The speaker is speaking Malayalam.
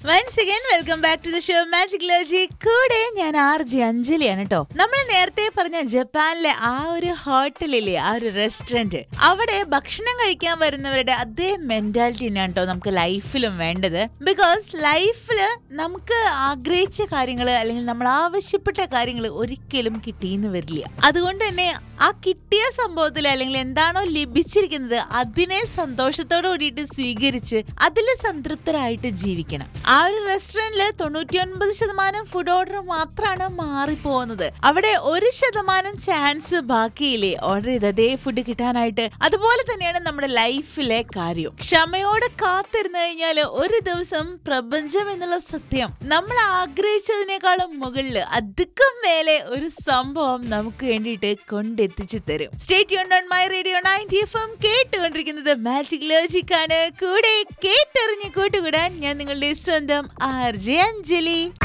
once again welcome back to the show magic logic കൂടെ ഞാൻ ആർ ജി അഞ്ജലിയാണ് കേട്ടോ നമ്മൾ നേരത്തെ പറഞ്ഞ ജപ്പാനിലെ ആ ഒരു ഹോട്ടലിലെ ആ ഒരു റെസ്റ്റോറന്റ് അവിടെ ഭക്ഷണം കഴിക്കാൻ വരുന്നവരുടെ അതേ മെന്റാലിറ്റി തന്നെയാണ് കേട്ടോ നമുക്ക് ലൈഫിലും വേണ്ടത് ബിക്കോസ് ലൈഫില് നമുക്ക് ആഗ്രഹിച്ച കാര്യങ്ങൾ അല്ലെങ്കിൽ നമ്മൾ ആവശ്യപ്പെട്ട കാര്യങ്ങൾ ഒരിക്കലും കിട്ടിയെന്ന് വരില്ല അതുകൊണ്ട് തന്നെ ആ കിട്ടിയ സംഭവത്തിൽ അല്ലെങ്കിൽ എന്താണോ ലഭിച്ചിരിക്കുന്നത് അതിനെ സന്തോഷത്തോടു കൂടിയിട്ട് സ്വീകരിച്ച് അതിൽ സംതൃപ്തരായിട്ട് ജീവിക്കണം ആ ഒരു റെസ്റ്റോറന്റിൽ തൊണ്ണൂറ്റി ഒൻപത് ശതമാനം ഫുഡ് ഓർഡർ മാത്രമാണ് മാറിപ്പോകുന്നത് അവിടെ ഒരു ശതമാനം ചാൻസ് ബാക്കിയില്ലേ ഓർഡർ ചെയ്ത് അതേ ഫുഡ് കിട്ടാനായിട്ട് അതുപോലെ തന്നെയാണ് നമ്മുടെ ലൈഫിലെ കാര്യം ക്ഷമയോടെ കാത്തിരുന്നു കഴിഞ്ഞാൽ ഒരു ദിവസം പ്രപഞ്ചം എന്നുള്ള സത്യം നമ്മൾ ആഗ്രഹിച്ചതിനേക്കാളും മുകളിൽ അധികം മേലെ ഒരു സംഭവം നമുക്ക് വേണ്ടിയിട്ട് കൊണ്ടെത്തിച്ചു തരും സ്റ്റേറ്റ് യൂൺ on my radio ninety F M കേട്ടുകൊണ്ടിരിക്കുന്നത് മാജിക് ലോജിക് ആണ് കൂടെ കേട്ടറിഞ്ഞ് കൂട്ടുകൂടാൻ ഞാൻ നിങ്ങളുടെ സ്വന്തം ആർ ജെ അഞ്ജലി